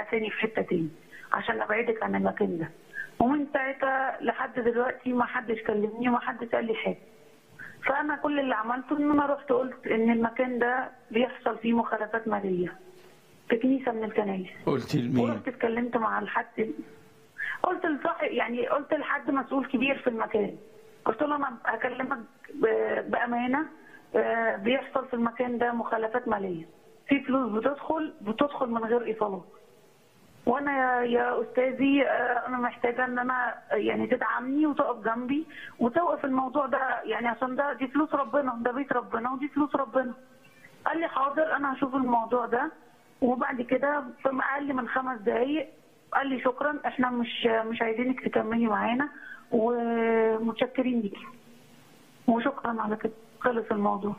بعتني في حته تاني عشان ابعدك عن المكان ده ومن ساعتها لحد دلوقتي ما حدش كلمني وما حدش قال لي حاجه فانا كل اللي عملته ان انا رحت قلت ان المكان ده بيحصل فيه مخالفات ماليه في كنيسه من الكنائس قلت لمين؟ ورحت اتكلمت مع الحد قلت لصاحب يعني قلت لحد مسؤول كبير في المكان قلت له انا هكلمك ب- بامانه آه، بيحصل في المكان ده مخالفات ماليه في فلوس بتدخل بتدخل من غير ايصالات وانا يا, يا استاذي آه، انا محتاجه ان انا يعني تدعمني وتقف جنبي وتوقف الموضوع ده يعني عشان ده دي فلوس ربنا ده بيت ربنا ودي فلوس ربنا قال لي حاضر انا هشوف الموضوع ده وبعد كده في اقل من خمس دقايق قال لي شكرا احنا مش مش عايزينك تكملي معانا ومتشكرين ليكي وشكرا على كده خلص الموضوع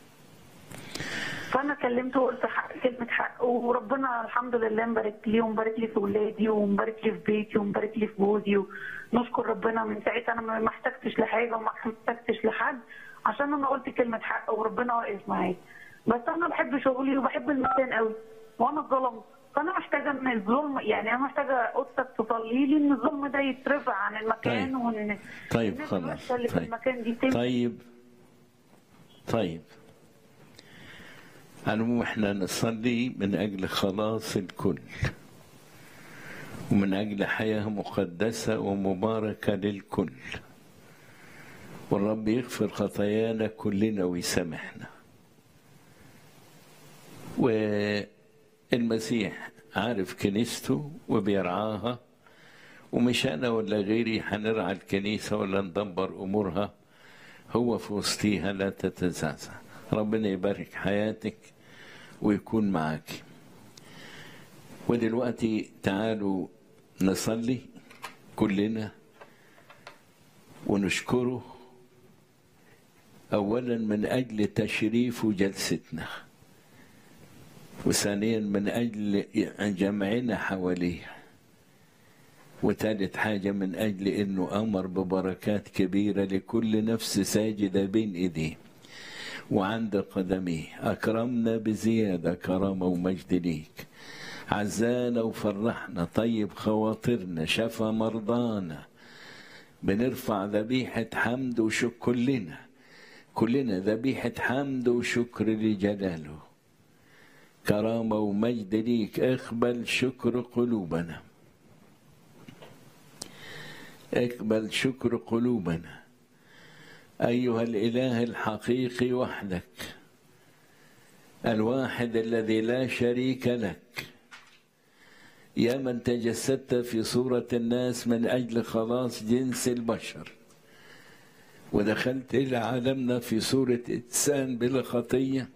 فانا كلمته وقلت حق كلمه حق وربنا الحمد لله مبارك لي ومبارك لي في ولادي ومبارك لي في بيتي ومبارك لي في جوزي ونشكر ربنا من ساعتها انا ما ما احتجتش لحاجه وما احتجتش لحد عشان انا قلت كلمه حق وربنا واقف معايا بس انا بحب شغلي وبحب المكان قوي وانا اتظلمت فانا محتاجه ان الظلم يعني انا محتاجه قدسك تصلي لي ان الظلم ده يترفع عن المكان طيب. وان طيب الناس خلاص الوحشة اللي في طيب المكان دي تمشي طيب طيب المهم احنا نصلي من اجل خلاص الكل ومن اجل حياه مقدسه ومباركه للكل والرب يغفر خطايانا كلنا ويسامحنا والمسيح عارف كنيسته وبيرعاها ومش انا ولا غيري هنرعى الكنيسه ولا ندبر امورها هو في وسطيها لا تتزعزع ربنا يبارك حياتك ويكون معاك ودلوقتي تعالوا نصلي كلنا ونشكره اولا من اجل تشريف جلستنا وثانيا من اجل جمعنا حواليه وثالث حاجة من أجل أنه أمر ببركات كبيرة لكل نفس ساجدة بين إيديه وعند قدميه أكرمنا بزيادة كرامة ومجد ليك عزانا وفرحنا طيب خواطرنا شفى مرضانا بنرفع ذبيحة حمد وشكر كلنا كلنا ذبيحة حمد وشكر لجلاله كرامة ومجد ليك اقبل شكر قلوبنا اقبل شكر قلوبنا ايها الاله الحقيقي وحدك الواحد الذي لا شريك لك يا من تجسدت في صوره الناس من اجل خلاص جنس البشر ودخلت الى عالمنا في صوره انسان بلا خطيه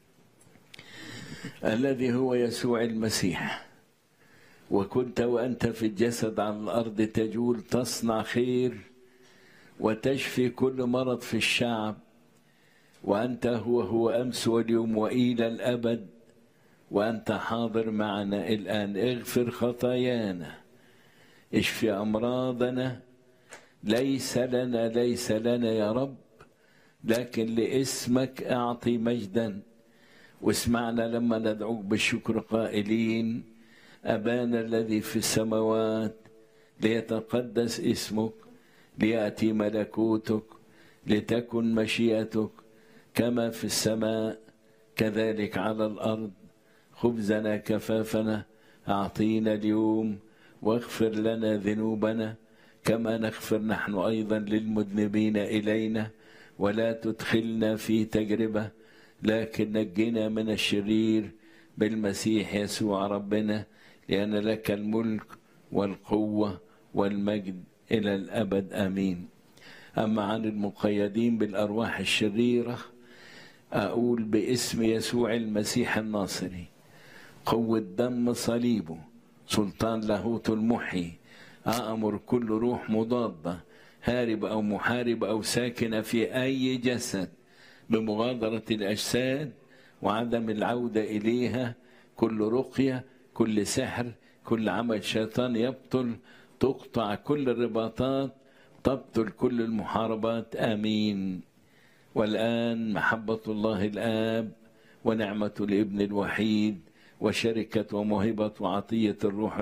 الذي هو يسوع المسيح وكنت وانت في الجسد على الارض تجول تصنع خير وتشفي كل مرض في الشعب وانت هو هو امس واليوم والى الابد وانت حاضر معنا الان اغفر خطايانا اشفي امراضنا ليس لنا ليس لنا يا رب لكن لاسمك اعطي مجدا واسمعنا لما ندعوك بالشكر قائلين أبانا الذي في السماوات ليتقدس اسمك ليأتي ملكوتك لتكن مشيئتك كما في السماء كذلك على الأرض خبزنا كفافنا أعطينا اليوم واغفر لنا ذنوبنا كما نغفر نحن أيضا للمذنبين إلينا ولا تدخلنا في تجربة لكن نجنا من الشرير بالمسيح يسوع ربنا لأن لك الملك والقوة والمجد إلى الأبد آمين أما عن المقيدين بالأرواح الشريرة أقول باسم يسوع المسيح الناصري قوة دم صليبه سلطان لاهوت المحيي أأمر كل روح مضادة هارب أو محارب أو ساكنة في أي جسد بمغادرة الأجساد وعدم العودة إليها كل رقية كل سحر كل عمل شيطان يبطل تقطع كل الرباطات تبطل كل المحاربات آمين والآن محبة الله الآب ونعمة الابن الوحيد وشركة وموهبة وعطية الروح